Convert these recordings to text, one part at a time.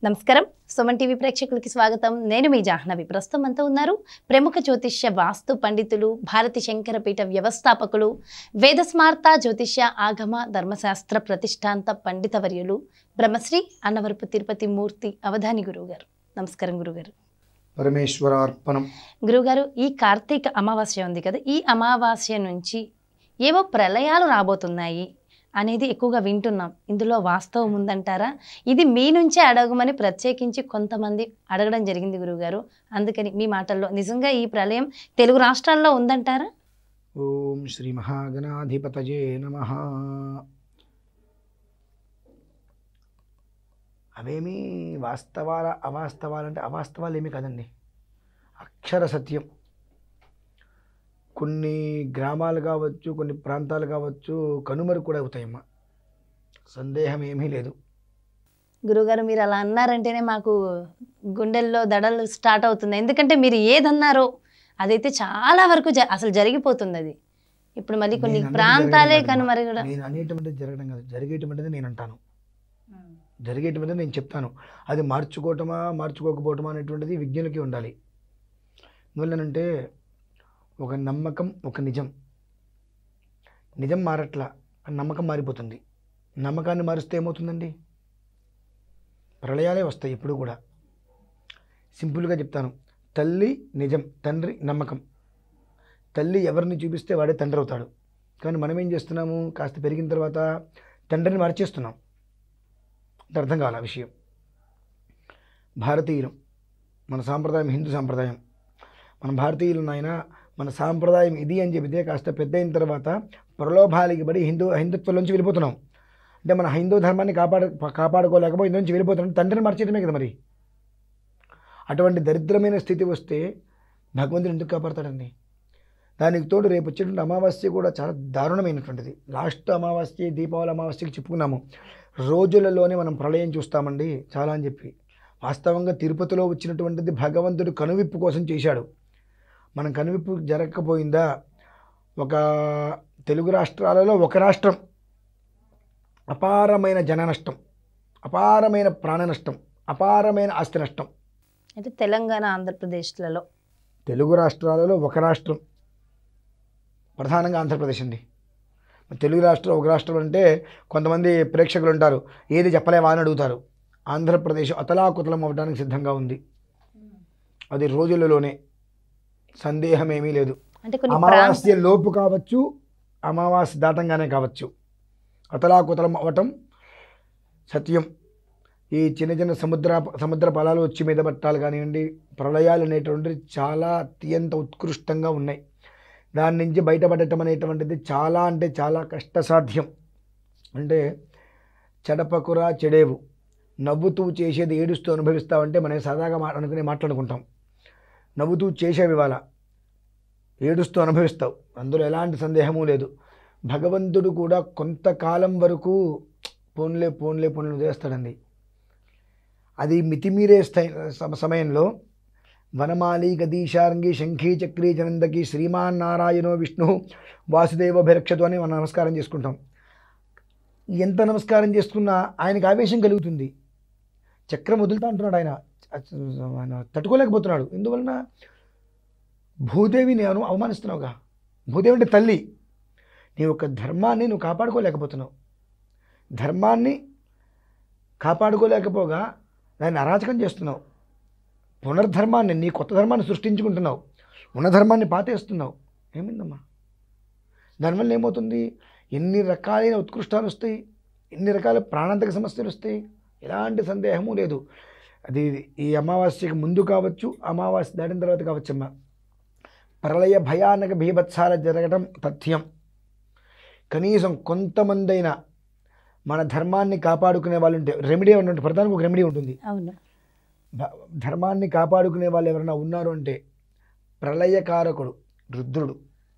నమస్కారం సుమన్ టీవీ ప్రేక్షకులకి స్వాగతం నేను మీ జాహ్నవి ప్రస్తుతం అంతా ఉన్నారు ప్రముఖ జ్యోతిష్య వాస్తు పండితులు భారతి శంకరపీఠ వ్యవస్థాపకులు వేదస్మార్త జ్యోతిష్య ఆగమ ధర్మశాస్త్ర ప్రతిష్టాంత పండితవర్యులు బ్రహ్మశ్రీ అన్నవరపు తిరుపతి మూర్తి అవధాని గురువు గారు నమస్కారం గురుగారు పరమేశ్వరార్పణం గురుగారు ఈ కార్తీక అమావాస్య ఉంది కదా ఈ అమావాస్య నుంచి ఏవో ప్రళయాలు రాబోతున్నాయి అనేది ఎక్కువగా వింటున్నాం ఇందులో వాస్తవం ఉందంటారా ఇది మీ నుంచే అడగమని ప్రత్యేకించి కొంతమంది అడగడం జరిగింది గురువుగారు అందుకని మీ మాటల్లో నిజంగా ఈ ప్రళయం తెలుగు రాష్ట్రాల్లో ఉందంటారా ఓం శ్రీ మహాగణాధిపతయే నమ అవేమీ వాస్తవాల అవాస్తవాలంటే అవాస్తవాలు ఏమీ కాదండి అక్షర సత్యం కొన్ని గ్రామాలు కావచ్చు కొన్ని ప్రాంతాలు కావచ్చు కనుమరు కూడా అవుతాయమ్మా సందేహం ఏమీ లేదు గురువుగారు మీరు అలా అన్నారంటేనే మాకు గుండెల్లో దడలు స్టార్ట్ అవుతుంది ఎందుకంటే మీరు ఏదన్నారో అదైతే చాలా వరకు జ- అసలు జరిగిపోతుంది అది ఇప్పుడు మళ్ళీ కొన్ని నేను అన్నది ప్రాంతాలే జరగడం కాదు. కనుమరి కూడా నేను అనేటువంటిది జరగడం కాదు జరిగేటువంటిది నేను అంటాను జరిగేటువంటిది నేను చెప్తాను అది మార్చుకోవటమా మార్చుకోకపోవటమా అనేటువంటిది విజ్ఞులకి ఉండాలి ఎందువల్లనంటే ఒక నమ్మకం ఒక నిజం నిజం మారట్లా ఆ నమ్మకం మారిపోతుంది నమ్మకాన్ని మారిస్తే ఏమవుతుందండి ప్రళయాలే వస్తాయి ఇప్పుడు కూడా సింపుల్గా చెప్తాను తల్లి నిజం తండ్రి నమ్మకం తల్లి ఎవరిని చూపిస్తే వాడే తండ్రి అవుతాడు కానీ మనం ఏం చేస్తున్నాము కాస్త పెరిగిన తర్వాత తండ్రిని మార్చేస్తున్నాం అంటే అర్థం కావాలి ఆ విషయం భారతీయులం మన సాంప్రదాయం హిందూ సాంప్రదాయం మన భారతీయులు నాయన మన సాంప్రదాయం ఇది అని చెబితే కాస్త పెద్ద అయిన తర్వాత ప్రలోభాలకి పడి హిందూ హిందుత్వంలోంచి వెళ్ళిపోతున్నాం అంటే మన హిందూ ధర్మాన్ని కాపాడ కాపాడుకోలేకపోయి ఇందులోంచి వెళ్ళిపోతున్నాం తండ్రిని మార్చేయడమే కదా మరి అటువంటి దరిద్రమైన స్థితి వస్తే భగవంతుడు ఎందుకు కాపాడతాడండి దానికి తోడు రేపు వచ్చేటువంటి అమావాస్య కూడా చాలా దారుణమైనటువంటిది లాస్ట్ అమావాస్య దీపావళి అమావాస్యకి చెప్పుకున్నాము రోజులలోనే మనం ప్రళయం చూస్తామండి చాలా అని చెప్పి వాస్తవంగా తిరుపతిలో వచ్చినటువంటిది భగవంతుడు కనువిప్పు కోసం చేశాడు మనం కనువిప్పు జరగకపోయిందా ఒక తెలుగు రాష్ట్రాలలో ఒక రాష్ట్రం అపారమైన జన నష్టం అపారమైన ప్రాణ నష్టం అపారమైన ఆస్తి నష్టం అంటే తెలంగాణ ఆంధ్రప్రదేశ్లలో తెలుగు రాష్ట్రాలలో ఒక రాష్ట్రం ప్రధానంగా ఆంధ్రప్రదేశ్ అండి మరి తెలుగు రాష్ట్రం ఒక రాష్ట్రం అంటే కొంతమంది ప్రేక్షకులు ఉంటారు ఏది చెప్పలేవా అని అడుగుతారు ఆంధ్రప్రదేశ్ అతలాకుతలం అవ్వడానికి సిద్ధంగా ఉంది అది రోజులలోనే సందేహం ఏమీ లేదు అంటే కొన్ని ప్రాంత అమావాస్య లోపు కావచ్చు అమావాస్య దాటంగానే కావచ్చు అతలాకుతలం అవ్వటం సత్యం ఈ చిన్న చిన్న సముద్ర సముద్ర ఫలాలు వచ్చి మీద పట్టాలు కానివ్వండి ప్రళయాలు అనేటువంటివి చాలా అత్యంత ఉత్కృష్టంగా ఉన్నాయి దాని నుంచి బయటపడటం అనేటువంటిది చాలా అంటే చాలా కష్టసాధ్యం అంటే చెడపకురా చెడేవు నవ్వుతూ చేసేది ఏడుస్తూ అనుభవిస్తావంటే మనం సరదాగా మా అనుకుని మాట్లాడుకుంటాం నవ్వుతూ చేసేవి ఇవాళ ఏడుస్తూ అనుభవిస్తావు అందులో ఎలాంటి సందేహము లేదు భగవంతుడు కూడా కొంతకాలం వరకు పోన్లే పోన్లే పోన్లే వదిలేస్తాడండి అది మితిమీరే స్థై సమ- సమయంలో వనమాలి గదీశారంగి శంఖీ చక్రీ జనందకి శ్రీమాన్ నారాయణో విష్ణు వాసుదేవ భైరక్షతు అని మనం నమస్కారం చేసుకుంటాం ఎంత నమస్కారం చేసుకున్నా ఆయనకు ఆవేశం కలుగుతుంది చక్రం వదులుతా అంటున్నాడు ఆయన ఆయన తట్టుకోలేకపోతున్నాడు ఎందువలన భూదేవి నేను అవమానిస్తున్నావుగా భూదేవి అంటే తల్లి నీ యొక్క ధర్మాన్ని నువ్వు కాపాడుకోలేకపోతున్నావు ధర్మాన్ని కాపాడుకోలేకపోగా దాన్ని అరాచకం చేస్తున్నావు పునర్ధర్మాన్ని నీ కొత్త ధర్మాన్ని సృష్టించుకుంటున్నావు ఉన్న ధర్మాన్ని పాతేస్తున్నావు ఏమైందమ్మా దానివల్ల ఏమవుతుంది ఎన్ని రకాలైన ఉత్కృష్టాలు వస్తాయి ఎన్ని రకాల ప్రాణాంతక సమస్యలు వస్తాయి ఎలాంటి సందేహము లేదు అది ఈ అమావాస్యకి ముందు కావచ్చు అమావాస్య దాటిన తర్వాత కావచ్చమ్మా ప్రళయ భయానక భీభత్సాల జరగడం తథ్యం కనీసం కొంతమందైనా మన ధర్మాన్ని కాపాడుకునే వాళ్ళు ఉంటే రెమెడీ ఉన్నట్టు ప్రధానికి ఒక రెమెడీ ఉంటుంది అవును భ- ధర్మాన్ని కాపాడుకునే వాళ్ళు ఎవరైనా ఉన్నారు అంటే ప్రళయకారకుడు రుద్రుడు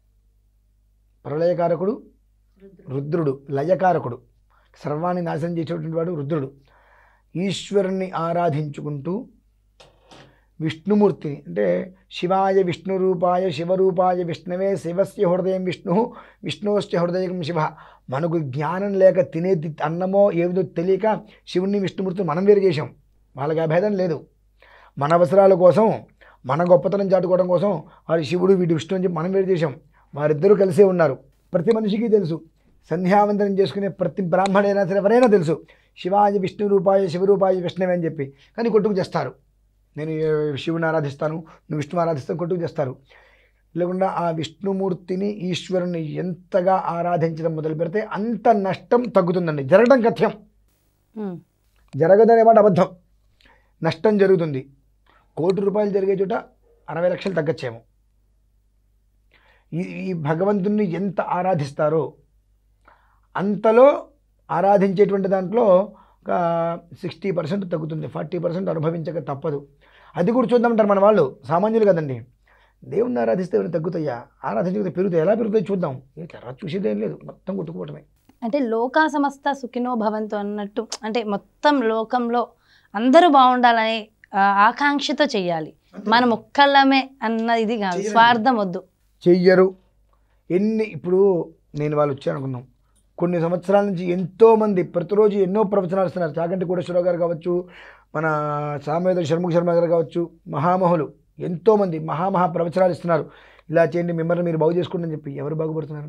ప్రళయకారకుడు రుద్రుడు లయకారకుడు సర్వాన్ని నాశనం చేసేటువంటి వాడు రుద్రుడు ఈశ్వరుణ్ణి ఆరాధించుకుంటూ విష్ణుమూర్తిని అంటే శివాయ విష్ణురూపాయ శివరూపాయ విష్ణవే శివస్య హృదయం విష్ణు విష్ణుశ్చ హృదయం శివ మనకు జ్ఞానం లేక తినే తి- అన్నమో ఏదో తెలియక శివుణ్ణి విష్ణుమూర్తిని మనం వేరు చేశాం వాళ్ళకి ఆ భేదం లేదు మన అవసరాల కోసం మన గొప్పతనం చాటుకోవడం కోసం వారి శివుడు వీటి విష్ణు అని చెప్పి మనం వేరు చేశాం వారిద్దరూ కలిసే ఉన్నారు ప్రతి మనిషికి తెలుసు సంధ్యావందనం చేసుకునే ప్రతి బ్రాహ్మడైనా సరే ఎవరైనా తెలుసు శివాయ విష్ణు రూపాయ శివరూపాయ విష్ణువే అని చెప్పి కానీ కొట్టుకు చేస్తారు నేను ఏ శివుని ఆరాధిస్తాను నువ్వు విష్ణువు ఆరాధిస్తాను కొట్టుకు చేస్తారు లేకుండా ఆ విష్ణుమూర్తిని ఈశ్వరుని ఎంతగా ఆరాధించడం మొదలు పెడితే అంత నష్టం తగ్గుతుందండి జరగడం కథ్యం ఉమ్, జరగదనే మాట అబద్ధం నష్టం జరుగుతుంది కోటి రూపాయలు జరిగే చోట అరవై లక్షలు తగ్గచ్చేమో ఈ ఈ భగవంతుణ్ణి ఎంత ఆరాధిస్తారో అంతలో ఆరాధించేటువంటి దాంట్లో ఒక సిక్స్టీ పర్సెంట్ తగ్గుతుంది ఫార్టీ పర్సెంట్ అనుభవించక తప్పదు అది కూడా చూద్దామంటారు మన వాళ్ళు సామాన్యులు కదండి దేవుణ్ణి ఆరాధిస్తే ఏమైనా తగ్గుతాయా ఆరాధించకపోతే పెరుగుతాయి ఎలా పెరుగుతాయి చూద్దాం ఏ తర్వాత చూసేదేం లేదు మొత్తం కొట్టుకోవటమే అంటే లోకా సమస్త సుఖినో భవంతు అన్నట్టు అంటే మొత్తం లోకంలో అందరూ బాగుండాలనే ఆ, ఆకాంక్షతో చెయ్యాలి మనం ఒక్కళ్ళమే అన్న ఇది కాదు చెయ్యాలి. స్వార్థం వద్దు చెయ్యరు ఎన్ని ఇప్పుడు నేను వాళ్ళు వచ్చాను అనుకున్నాం కొన్ని సంవత్సరాల నుంచి ఎంతోమంది ప్రతిరోజు ఎన్నో ప్రవచనాలు ఇస్తున్నారు చాగంటి కోటేశ్వరరావు గారు కావచ్చు మన సామవేద షణ్ముఖ శర్మ గారు కావచ్చు మహామహులు ఎంతోమంది మహామహా ప్రవచనాలు ఇస్తున్నారు ఇలా చేయండి మిమ్మల్ని మీరు బాగు చేసుకోండి అని చెప్పి ఎవరు బాగుపడుతున్నారు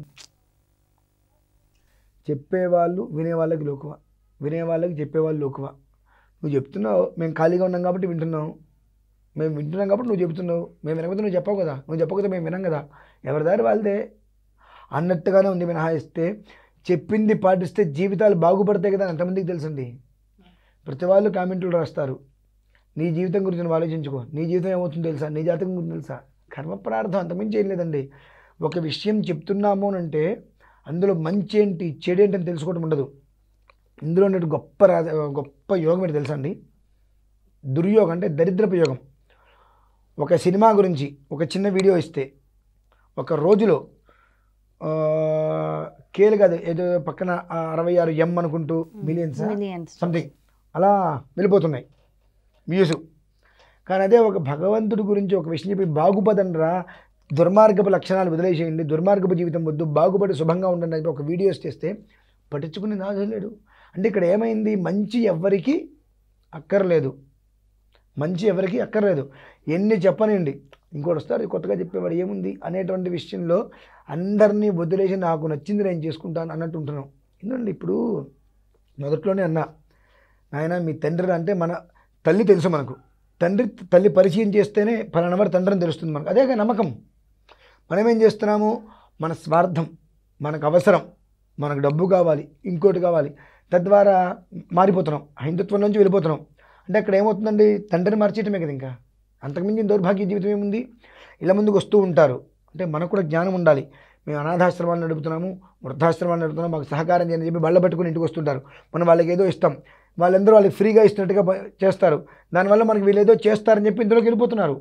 చెప్పేవాళ్ళు వినేవాళ్ళకి లోకువ వినేవాళ్ళకి చెప్పేవాళ్ళు లోకువ నువ్వు చెప్తున్నావు మేము ఖాళీగా ఉన్నాం కాబట్టి వింటున్నాం మేము వింటున్నాం కాబట్టి నువ్వు చెబుతున్నావు మేము వినకపోతే నువ్వు చెప్పావు కదా నువ్వు చెప్పకపోతే మేము వినాం కదా ఎవరి దారి వాళ్ళదే అన్నట్టుగానే ఉంది మినహాయిస్తే చెప్పింది పాటిస్తే జీవితాలు బాగుపడతాయి కదా అని ఎంతమందికి తెలుసండి ప్రతి వాళ్ళు కామెంట్లు రాస్తారు నీ జీవితం గురించి నువ్వు ఆలోచించుకో నీ జీవితం ఏమవుతుందో తెలుసా నీ జాతకం గురించి తెలుసా కర్మ ప్రార్థం అంతమించి ఏం లేదండి ఒక విషయం చెప్తున్నాము అని అంటే అందులో మంచి ఏంటి చెడు ఏంటి అని తెలుసుకోవడం ఉండదు ఇందులో ఉన్నట్టు గొప్ప రాజ గొప్ప యోగం ఏంటి తెలుసా అండి దుర్యోగం అంటే దరిద్రపు యోగం ఒక సినిమా గురించి ఒక చిన్న వీడియో ఇస్తే ఒక రోజులో ఆ, కేలు కాదు ఏదో పక్కన ఆ అరవై ఆరు ఎం అనుకుంటూ మిలియన్స్ మిలియన్స్ సంథింగ్ అలా వెళ్ళిపోతున్నాయి వ్యూస్ కానీ అదే ఒక భగవంతుడి గురించి ఒక విషయం చెప్పి బాగుపదండ్రా దుర్మార్గపు లక్షణాలు వదిలేసేయండి దుర్మార్గపు జీవితం వద్దు బాగుపడి శుభంగా ఉండండి అని ఒక వీడియోస్ చేస్తే పట్టించుకుని నాదలేడు అంటే ఇక్కడ ఏమైంది మంచి ఎవ్వరికి అక్కర్లేదు మంచి ఎవరికి అక్కర్లేదు ఎన్ని చెప్పనండి ఇంకోటి వస్తారు కొత్తగా చెప్పేవాడు ఏముంది అనేటువంటి విషయంలో అందరినీ వదిలేసి నాకు నచ్చింది నేను చేసుకుంటాను అన్నట్టు ఉంటున్నాం ఎందుకంటే ఇప్పుడు మొదట్లోనే అన్నా నాయన మీ తండ్రి అంటే మన తల్లి తెలుసు మనకు తండ్రి తల్లి పరిచయం చేస్తేనే పలానవారి తండ్రి అని తెలుస్తుంది మనకు అదే నమ్మకం మనం ఏం చేస్తున్నాము మన స్వార్థం మనకు అవసరం మనకు డబ్బు కావాలి ఇంకోటి కావాలి తద్వారా మారిపోతున్నాం హిందుత్వం నుంచి వెళ్ళిపోతున్నాం అంటే అక్కడ ఏమవుతుందండి తండ్రిని మార్చేయటమే కదా ఇంకా అంతకుమించి దౌర్భాగ్య జీవితం ఏముంది ఇలా ముందుకు వస్తూ ఉంటారు అంటే మనకు కూడా జ్ఞానం ఉండాలి మేము అనాథాశ్రమాలు నడుపుతున్నాము వృద్ధాశ్రమాలు నడుపుతున్నాము మాకు సహకారం చేయని చెప్పి బళ్ళ పట్టుకుని ఇంటికి వస్తుంటారు మనం వాళ్ళకి ఏదో ఇస్తాం వాళ్ళందరూ వాళ్ళకి ఫ్రీగా ఇస్తున్నట్టుగా ప- చేస్తారు దానివల్ల మనకి వీళ్ళు ఏదో చేస్తారని చెప్పి ఇందులోకి వెళ్ళిపోతున్నారు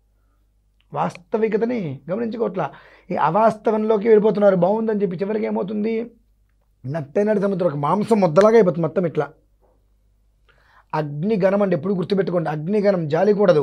వాస్తవికతని గమనించుకోవట్లా ఈ అవాస్తవంలోకి వెళ్ళిపోతున్నారు బాగుందని చెప్పి చివరికి ఏమవుతుంది నట్టైనటి సముద్రం ఒక మాంసం ముద్దలాగా అయిపోతుంది మొత్తం ఇట్లా అగ్నిగణం అంటే ఎప్పుడు గుర్తుపెట్టుకోండి అగ్నిగణం జాలికూడదు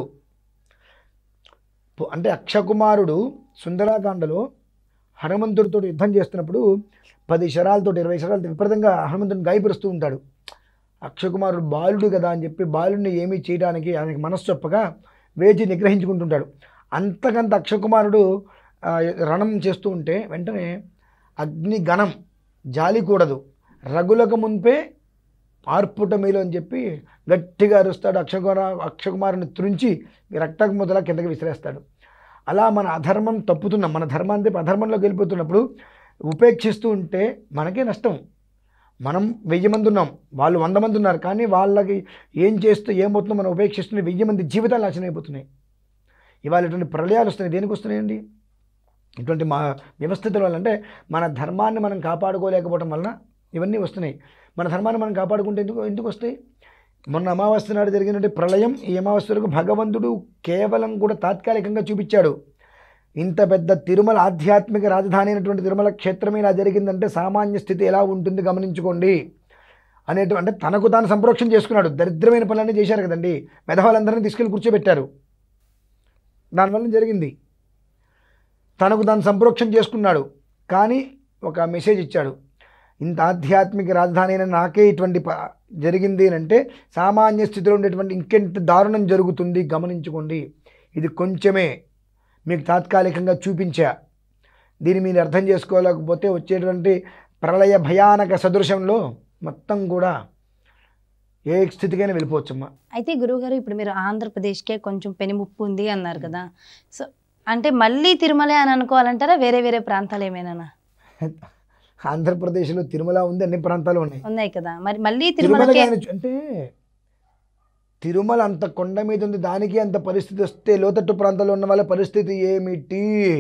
పు- అంటే అక్షకుమారుడు సుందరాకాండలో హనుమంతుడితో యుద్ధం చేస్తున్నప్పుడు పది శరాలతో ఇరవై శరాలతో విపరీతంగా హనుమంతుడిని గాయపరుస్తూ ఉంటాడు అక్షకుమారుడు బాలుడు కదా అని చెప్పి బాలుడిని ఏమీ చేయడానికి ఆయనకి మనస్సు చెప్పగా వేచి నిగ్రహించుకుంటుంటాడు అంతకంత అక్షకుమారుడు ఆ, రణం చేస్తూ ఉంటే వెంటనే అగ్నిగణం జాలికూడదు రగులకు మున్పే ఆర్పుట మేలు అని చెప్పి గట్టిగా అరుస్తాడు అక్షకుమార అక్షకుమారుని త్రుంచి రక్తకు మొదల కిందకి విసిరేస్తాడు అలా మన అధర్మం తప్పుతున్నాం మన ధర్మాన్ని తప్పి అధర్మంలోకి వెళ్ళిపోతున్నప్పుడు ఉపేక్షిస్తూ ఉంటే మనకే నష్టం మనం వెయ్యి మంది ఉన్నాం వాళ్ళు వంద మంది ఉన్నారు కానీ వాళ్ళకి ఏం చేస్తూ ఏమవుతుందో మనం ఉపేక్షిస్తున్న వెయ్యి మంది జీవితాలు నాశనం అయిపోతున్నాయి ఇవాళ ఇటువంటి ప్రళయాలు వస్తున్నాయి దేనికి వస్తున్నాయండి ఇటువంటి మా వ్యవస్థితుల వల్ల అంటే మన ధర్మాన్ని మనం కాపాడుకోలేకపోవడం వలన ఇవన్నీ వస్తున్నాయి మన ధర్మాన్ని మనం కాపాడుకుంటే ఎందుకు ఎందుకు వస్తాయి మొన్న అమావాస్య నాడు జరిగినటువంటి ప్రళయం ఈ అమావాస్య వరకు భగవంతుడు కేవలం కూడా తాత్కాలికంగా చూపించాడు ఇంత పెద్ద తిరుమల ఆధ్యాత్మిక రాజధాని అయినటువంటి తిరుమల క్షేత్రం ఇలా జరిగిందంటే సామాన్య స్థితి ఎలా ఉంటుంది గమనించుకోండి అనేటు అంటే తనకు తాను సంప్రోక్షణ చేసుకున్నాడు దరిద్రమైన పనులన్నీ చేశారు కదండి మెధవాళ్ళందరినీ తీసుకెళ్ళి కూర్చోబెట్టారు దానివల్ల జరిగింది తనకు తాను సంప్రోక్షణ చేసుకున్నాడు కానీ ఒక మెసేజ్ ఇచ్చాడు ఇంత ఆధ్యాత్మిక రాజధాని అయిన నాకే ఇటువంటి ప- జరిగింది అని అంటే సామాన్య స్థితిలో ఉండేటువంటి ఇంకెంత దారుణం జరుగుతుంది గమనించుకోండి ఇది కొంచెమే మీకు తాత్కాలికంగా చూపించా దీన్ని మీరు అర్థం చేసుకోలేకపోతే వచ్చేటువంటి ప్రళయ భయానక సదృశంలో మొత్తం కూడా ఏ స్థితికైనా వెళ్ళిపోవచ్చమ్మా అయితే గురువుగారు ఇప్పుడు మీరు ఆంధ్రప్రదేశ్కే కొంచెం పెనుముప్పు ఉంది అన్నారు కదా సో అంటే మళ్ళీ తిరుమలే అని అనుకోవాలంటారా వేరే వేరే ప్రాంతాలు ఏమైనా ఆంధ్రప్రదేశ్లో తిరుమల ఉంది అన్ని ప్రాంతాలు ఉన్నాయి ఉన్నాయి కదా మరి మళ్ళీ తిరుమల తిరుమలకే కానీ చూ- అంటే తిరుమల అంత కొండ మీద ఉంది దానికి అంత పరిస్థితి వస్తే లోతట్టు ప్రాంతాల్లో ఉన్న వాళ్ళ పరిస్థితి ఏమిటి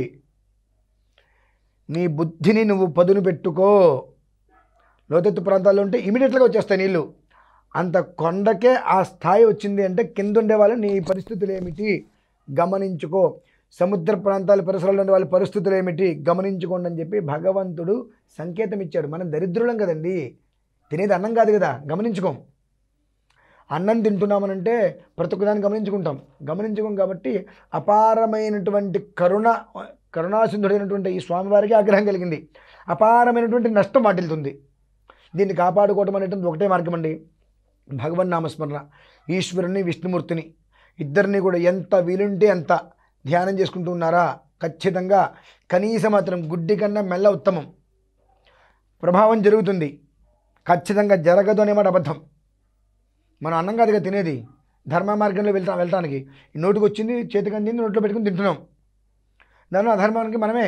నీ బుద్ధిని నువ్వు పదును పెట్టుకో లోతట్టు ప్రాంతాల్లో ఉంటే ఇమీడియట్గా వచ్చేస్తాయి నీళ్ళు అంత కొండకే ఆ స్థాయి వచ్చింది అంటే కింద ఉండే వాళ్ళు నీ పరిస్థితులు ఏమిటి గమనించుకో సముద్ర ప్రాంతాల పరిసరాల్లో ఉండే వాళ్ళ పరిస్థితులు ఏమిటి గమనించుకోండి అని చెప్పి భగవంతుడు సంకేతం ఇచ్చాడు మనం దరిద్రులం కదండి తినేది అన్నం కాదు కదా గమనించుకోం అన్నం తింటున్నామనంటే ప్రతి ఒక్కదాన్ని గమనించుకుంటాం గమనించుకోం కాబట్టి అపారమైనటువంటి కరుణ కరుణాసింధుడైనటువంటి ఈ స్వామివారికి ఆగ్రహం కలిగింది అపారమైనటువంటి నష్టం వాటిల్తుంది దీన్ని కాపాడుకోవటం అనేటువంటి ఒకటే మార్గం అండి భగవన్ నామస్మరణ ఈశ్వరుని విష్ణుమూర్తిని ఇద్దరిని కూడా ఎంత వీలుంటే అంత ధ్యానం చేసుకుంటూ ఉన్నారా ఖచ్చితంగా కనీసం మాత్రం గుడ్డి కన్నా మెల్ల ఉత్తమం ప్రభావం జరుగుతుంది ఖచ్చితంగా జరగదు అనేమాట అబద్ధం మనం అన్నం కాదుగా తినేది ధర్మ మార్గంలో వెళ్తా వెళ్ళటానికి నోటికి వచ్చింది చేతికి అందింది నోట్లో పెట్టుకుని తింటున్నాం దానిలో అధర్మానికి మనమే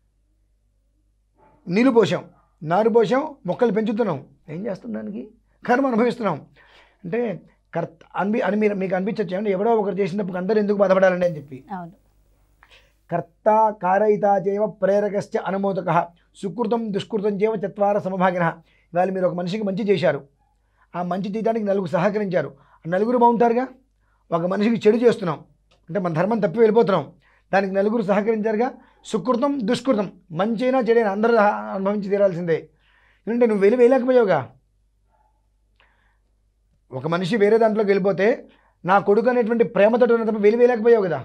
నీళ్ళు పోసాం నారు పోసాం మొక్కలు పెంచుతున్నాం ఏం చేస్తాం దానికి కర్మ అనుభవిస్తున్నాం అంటే కర్త అనిపి అని మీరు మీకు అనిపించచ్చు ఏమంటే ఎవడో ఒకరు చేసినప్పుడు అందరూ ఎందుకు బాధపడాలండి అని చెప్పి అవును కర్త కారయితా చేవ ప్రేరకశ్చ అనుమోదక సుకృతం దుష్కృతం చేవ చత్వార సమభాగిన ఇవాళ మీరు ఒక మనిషికి మంచి చేశారు ఆ మంచి చేయడానికి నలుగురు సహకరించారు ఆ నలుగురు బాగుంటారుగా ఒక మనిషికి చెడు చేస్తున్నాం అంటే మన ధర్మం తప్పి వెళ్ళిపోతున్నాం దానికి నలుగురు సహకరించారుగా సుకృతం దుష్కృతం మంచైనా చెడైనా అందరూ సహ- అనుభవించి తీరాల్సిందే ఎందుకంటే నువ్వు వెళ్ళి వేయలేకపోయావుగా ఒక మనిషి వేరే దాంట్లోకి వెళ్ళిపోతే నా కొడుకు అనేటువంటి ప్రేమతో ఉన్న తప్ప వెలి వేయలేకపోయావు కదా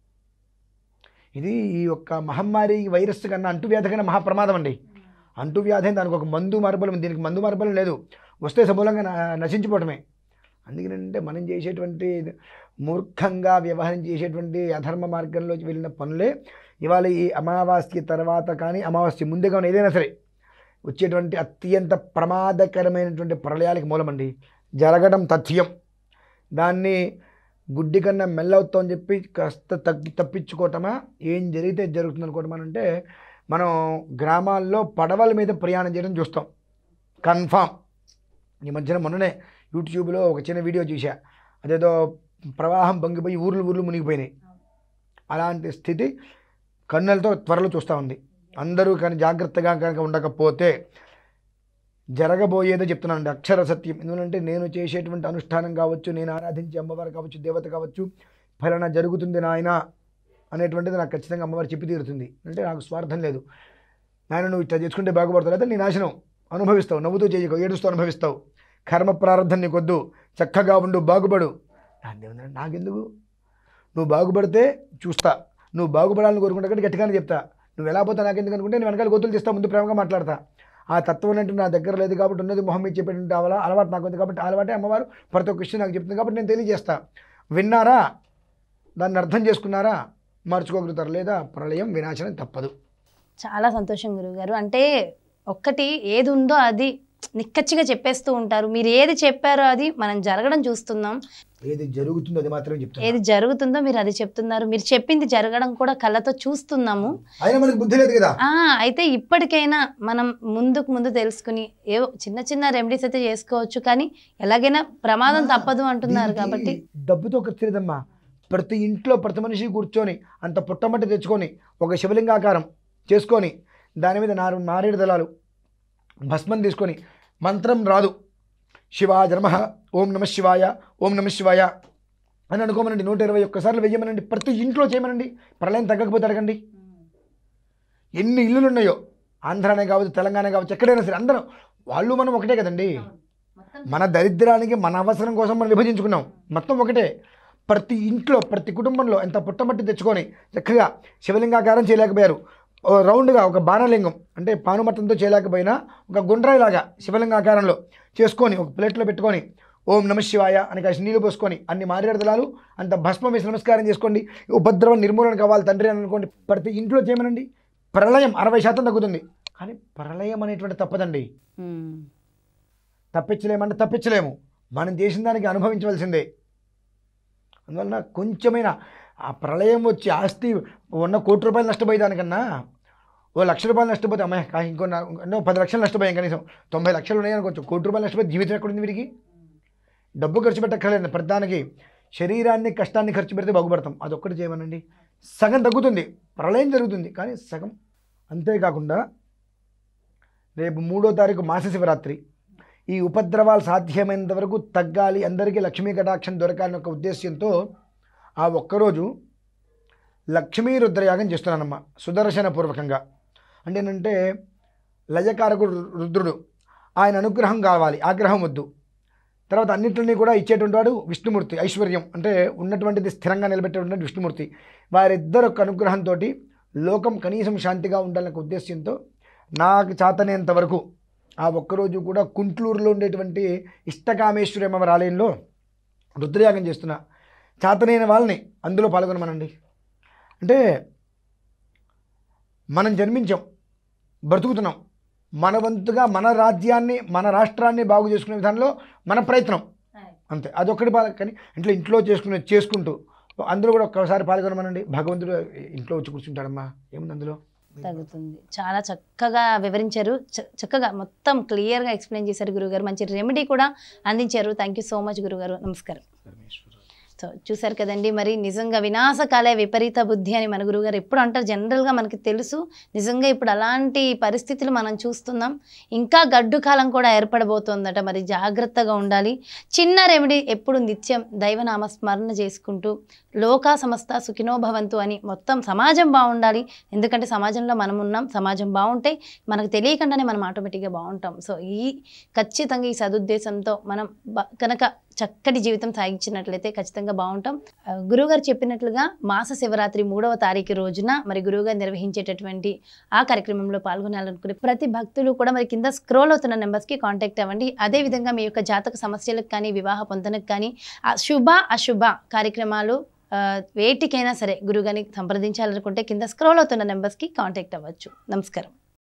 ఇది ఈ యొక్క మహమ్మారి వైరస్ కన్నా అంటువ్యాధి కన్నా మహాప్రమాదం అండి అంటువ్యాధి అని దానికి ఒక మందు మార్బలం దీనికి మందు మార్బలం లేదు వస్తే సమూలంగా న- నశించిపోవటమే అందుకనంటే మనం చేసేటువంటి మూర్ఖంగా వ్యవహారం చేసేటువంటి అధర్మ మార్గంలోకి వెళ్ళిన పనులే ఇవాళ ఈ అమావాస్య తర్వాత కానీ అమావాస్య ముందే కానీ ఏదైనా సరే వచ్చేటువంటి అత్యంత ప్రమాదకరమైనటువంటి ప్రళయాలకి మూలమండి జరగడం తథ్యం దాన్ని గుడ్డి కన్నా మెల్లవుతాం అని చెప్పి కాస్త తగ్గి తప్పించుకోవటమా ఏం జరిగితే జరుగుతుంది అనుకోవటం అని అంటే మనం గ్రామాల్లో పడవల మీద ప్రయాణం చేయడం చూస్తాం కన్ఫామ్ ఈ మధ్యన మొన్ననే యూట్యూబ్లో ఒక చిన్న వీడియో చూసా అదేదో ప్రవాహం పొంగిపోయి ఊర్లు ఊర్లు మునిగిపోయినాయి అలాంటి స్థితి కన్నులతో త్వరలో చూస్తూ ఉంది అందరూ కానీ జాగ్రత్తగా కనుక ఉండకపోతే జరగబోయేదో చెప్తున్నానండి అక్షర సత్యం ఎందుకంటే నేను చేసేటువంటి అనుష్ఠానం కావచ్చు నేను ఆరాధించే అమ్మవారు కావచ్చు దేవత కావచ్చు ఫలానా జరుగుతుంది నాయన అనేటువంటిది నాకు ఖచ్చితంగా అమ్మవారు చెప్పి తీరుతుంది అంటే నాకు స్వార్థం లేదు నాయన నువ్వు ఇట్లా చేసుకుంటే బాగుపడతావు లేదా నీ నాశనం అనుభవిస్తావు నవ్వుతూ చేయకు ఏడుస్తూ అనుభవిస్తావు కర్మ ప్రారంధం నీకొద్దు చక్కగా ఉండు బాగుపడు దాన్ని ఏమన్నా నాకెందుకు నువ్వు బాగుపడితే చూస్తా నువ్వు బాగుపడాలని కోరుకుంటే కంటే గట్టిగానే చెప్తా నువ్వు ఎలా పోతా నాకెందుకు అనుకుంటే నేను వెనకాల గోతులు తీస్తా ముందు ప్రేమగా మాట్లాడతా ఆ తత్వం అంటే నా దగ్గర లేదు కాబట్టి ఉన్నది మొహం మీద చెప్పేటువంటి అలా అలవాటు నాకు ఉంది కాబట్టి ఆ అలవాటే అమ్మవారు ప్రతి ఒక్క విషయం నాకు చెప్తుంది కాబట్టి నేను తెలియజేస్తా విన్నారా దాన్ని అర్థం చేసుకున్నారా మార్చుకోగలుగుతారు లేదా ప్రళయం వినాశనం తప్పదు చాలా సంతోషం గురువుగారు అంటే ఒక్కటి ఏది ఉందో అది నిక్కచ్చిగా చెప్పేస్తూ ఉంటారు మీరు ఏది చెప్పారో అది మనం జరగడం చూస్తున్నాం ఏది జరుగుతుందో అది మాత్రమే చెప్తాను ఏది జరుగుతుందో మీరు అది చెప్తున్నారు మీరు చెప్పింది జరగడం కూడా కళ్ళతో చూస్తున్నాము అయినా మనకి బుద్ధి లేదు కదా ఆ అయితే ఇప్పటికైనా మనం ముందుకు ముందు తెలుసుకుని ఏవో చిన్న చిన్న రెమెడీస్ అయితే చేసుకోవచ్చు కానీ ఎలాగైనా ప్రమాదం తప్పదు అంటున్నారు దీనికి కాబట్టి డబ్బుతో ఖర్చు లేదమ్మా ప్రతి ఇంట్లో ప్రతి మనిషి కూర్చొని అంత పుట్టమట్టి తెచ్చుకొని ఒక శివలింగాకారం చేసుకొని దాని మీద నారు నారేడు దళాలు భస్మం తీసుకొని మంత్రం రాదు శివాయ నమ ఓం నమ శివాయ ఓం నమ శివాయ అని అనుకోమనండి నూట ఇరవై ఒక్కసార్లు వెయ్యమనండి ప్రతి ఇంట్లో చేయమనండి ప్రళయం తగ్గకపోతే అడగండి ఎన్ని ఇల్లులు ఉన్నాయో ఆంధ్రానే కావచ్చు తెలంగాణ కావచ్చు ఎక్కడైనా సరే అందరం వాళ్ళు మనం ఒకటే కదండి మన దరిద్రానికి మన అవసరం కోసం మనం విభజించుకున్నాం మొత్తం ఒకటే ప్రతి ఇంట్లో ప్రతి కుటుంబంలో ఎంత పుట్టమట్టి తెచ్చుకొని చక్కగా శివలింగాకారం చేయలేకపోయారు ఓ రౌండ్గా ఒక బాణలింగం అంటే పానుమట్టంతో చేయలేకపోయినా ఒక గుండ్రాయిలాగా శివలింగ ఆకారంలో చేసుకొని ఒక ప్లేట్లో పెట్టుకొని ఓం నమ శివాయ అని కాసి నీళ్ళు పోసుకొని అన్ని మారేడుదలాలు అంత భస్మం వేసి నమస్కారం చేసుకోండి ఉపద్రవం నిర్మూలన కావాలి తండ్రి అని అనుకోండి ప్రతి ఇంట్లో చేయమనండి ప్రళయం అరవై శాతం తగ్గుతుంది కానీ ప్రళయం అనేటువంటి తప్పదండి ఉమ్. తప్పించలేమంటే తప్పించలేము మనం చేసిన దానికి అనుభవించవలసిందే అందువలన కొంచెమైనా ఆ ప్రళయం వచ్చి ఆస్తి ఉన్న కోటి రూపాయలు నష్టపోయేదానికన్నా ఓ లక్ష రూపాయలు నష్టపోతే అమ్మాయి కా- ఇంకో నా- ఎన్నో పది లక్షలు నష్టపోయాం కనీసం తొంభై లక్షలు ఉన్నాయనుకోవచ్చు కోటి రూపాయలు నష్టపోతే జీవితం ఎక్కడుంది వీరికి డబ్బు ఖర్చు పెట్టక్కర్లేదు ప్రతిదానికి శరీరాన్ని కష్టాన్ని ఖర్చు పెడితే బాగుపడతాం అదొక్కటి చేయమనండి సగం తగ్గుతుంది ప్రళయం జరుగుతుంది కానీ సగం అంతేకాకుండా రేపు మూడో తారీఖు మాస శివరాత్రి ఈ ఉపద్రవాలు సాధ్యమైనంత వరకు తగ్గాలి అందరికీ లక్ష్మీ కటాక్షం దొరకాలని ఒక ఉద్దేశ్యంతో ఆ ఒక్కరోజు లక్ష్మీ రుద్రయాగం చేస్తున్నానమ్మ సుదర్శన పూర్వకంగా అంటే ఏంటంటే లయకారకుడు రు- రుద్రుడు ఆయన అనుగ్రహం కావాలి ఆగ్రహం వద్దు తర్వాత అన్నింటినీ కూడా ఇచ్చేటువంటి వాడు విష్ణుమూర్తి ఐశ్వర్యం అంటే ఉన్నటువంటిది స్థిరంగా నిలబెట్టేటువంటి విష్ణుమూర్తి వారిద్దరు యొక్క అనుగ్రహంతో లోకం కనీసం శాంతిగా ఉండాలనే ఒక ఉద్దేశ్యంతో నాకు చాతనేంత వరకు ఆ ఒక్కరోజు కూడా కుంట్లూరులో ఉండేటువంటి ఇష్టకామేశ్వరి అమ్మవారి ఆలయంలో రుద్రయాగం చేస్తున్నా చాతనైన వాళ్ళని అందులో పాల్గొనమనండి అంటే మనం జన్మించాం బ్రతుకుతున్నాం మన వంతుగా మన రాజ్యాన్ని మన రాష్ట్రాన్ని బాగు చేసుకునే విధానంలో మన ప్రయత్నం అంతే అదొక్కటి పాల కానీ ఇంట్లో ఇంట్లో చేసుకునే చేసుకుంటూ అందులో కూడా ఒక్కసారి పాల్గొనమనండి భగవంతుడు ఇంట్లో వచ్చి కూర్చుంటాడమ్మా ఏముంది అందులో తగ్గుతుంది చాలా చక్కగా వివరించారు చ- చక్కగా మొత్తం క్లియర్గా ఎక్స్ప్లెయిన్ చేశారు గురుగారు మంచి రెమెడీ కూడా అందించారు థ్యాంక్ యూ సో మచ్ గురుగారు నమస్కారం సో చూశారు కదండి మరి నిజంగా వినాశకాలే విపరీత బుద్ధి అని మన గురుగారు ఎప్పుడు అంటారు జనరల్గా మనకి తెలుసు నిజంగా ఇప్పుడు అలాంటి పరిస్థితులు మనం చూస్తున్నాం ఇంకా గడ్డు కాలం కూడా ఏర్పడబోతోందట మరి జాగ్రత్తగా ఉండాలి చిన్న రెమెడీ ఎప్పుడు నిత్యం దైవనామ స్మరణ చేసుకుంటూ లోకా సమస్త సుఖినో భవంతు అని మొత్తం సమాజం బాగుండాలి ఎందుకంటే సమాజంలో మనం ఉన్నాం సమాజం బాగుంటే మనకు తెలియకుండానే మనం ఆటోమేటిక్గా బాగుంటాం సో ఈ ఖచ్చితంగా ఈ సదుద్దేశంతో మనం బ- కనుక చక్కటి జీవితం సాగించినట్లయితే ఖచ్చితంగా బాగుంటాం ఆ, గురువుగారు చెప్పినట్లుగా మాస శివరాత్రి మూడవ తారీఖు రోజున మరి గురువుగారు నిర్వహించేటటువంటి ఆ కార్యక్రమంలో పాల్గొనాలనుకునే ప్రతి భక్తులు కూడా మరి కింద స్క్రోల్ అవుతున్న నెంబర్స్కి కాంటాక్ట్ అవ్వండి అదేవిధంగా మీ యొక్క జాతక సమస్యలకు కానీ వివాహ పొందనకు కానీ ఆ శుభ అశుభ కార్యక్రమాలు ఆ, వేటికైనా సరే గురుగారిని సంప్రదించాలనుకుంటే కింద స్క్రోల్ అవుతున్న నెంబర్స్కి కాంటాక్ట్ అవ్వచ్చు నమస్కారం